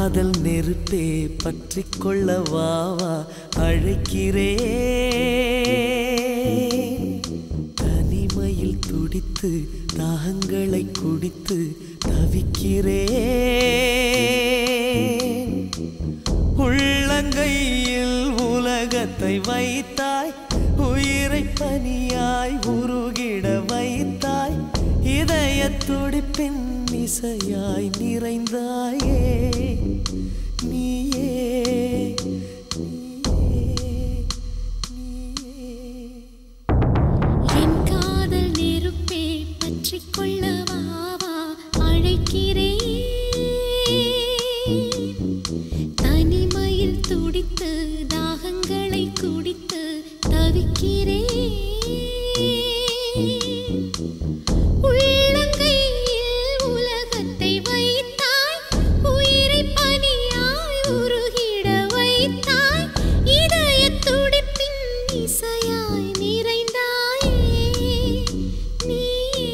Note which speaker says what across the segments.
Speaker 1: காதல் நெருப்பே பற்றி கொள்ள வாவா அழைக்கிறே தனிமையில் துடித்து தாகங்களை குடித்து தவிக்கிறே உள்ளங்கையில் உலகத்தை வைத்தாய் உயிரை பனியாய் உருகிட வைத்தாய் இதய துடிப்பின் இசையாய் நிறைந்தாயே நீயே நீயே நீயே
Speaker 2: என் காதல் நெருப்பே பற்றிக் கொள்ள வாவா அழைக்கிறேன் தனிமையில் துடித்து தாகங்களை குடித்து தவிக்கிறேன் உள்ளங்கையில் உலகத்தை வைத்தாய் உயிரை பனியாய் உருகிட வைத்தாய் இதய துடிப்பின் இசையாய் நிறைந்தாயே நீயே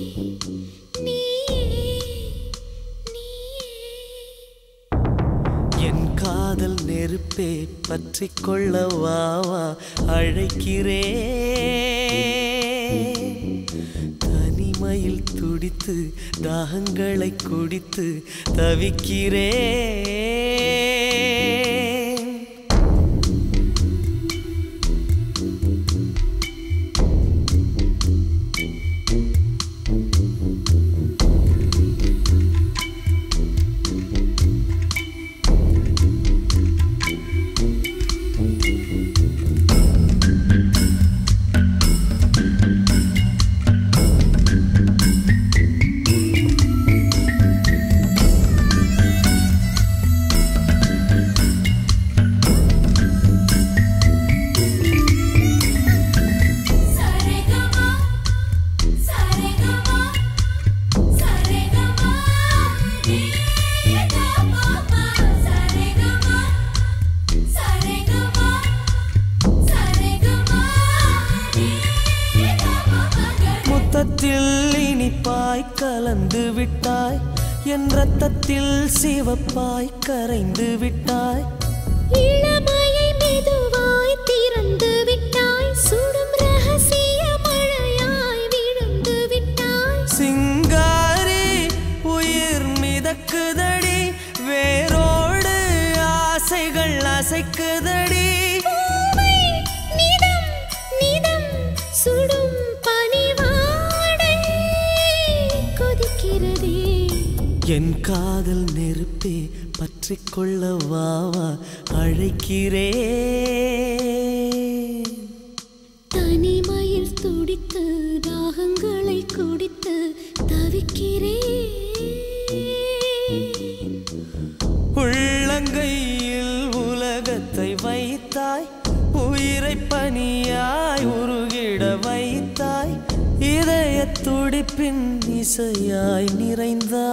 Speaker 2: நீயே நீயே
Speaker 1: என் காதல் நெருப்பே பற்றி கொள்ள வாவா அழைக்கிறே தனிமையில் துடித்து தாகங்களை குடித்து தவிக்கிறே
Speaker 2: சரிகமா சரிகமா சரிகமா நீதமா சரிகமா சரிகமா சரிகமா நீதமா
Speaker 1: முத்தத்தில் இனிப்பாய் கலந்து விட்டாய் என் ரத்தத்தில் சிவப்பாய் கரைந்து விட்டாய்
Speaker 2: இளமையை மெதுவாய் திறந்து விட்டாய் சுடும் ரகசிய மழையாய் விழுந்து விட்டாய்
Speaker 1: சிங்காரி உயிர் மிதக்குதடி வேரோடு ஆசைகள் அசைக்குதடி
Speaker 2: பூவை நிதம் நிதம் சுடும் பனிவாடை கொதிக்கிறதே
Speaker 1: என் காதல் நெருப்பே பற்றி கொள்ள வாவா அழைக்கிறே
Speaker 2: தனிமையில் துடித்து தாகங்களை குடித்து தவிக்கிறேன்
Speaker 1: உள்ளங்கையில் உலகத்தை வைத்தாய் உயிரை பனியாய் உருகிட வைத்தாய் இதய துடிப்பின் இசையாய் நிறைந்தாய்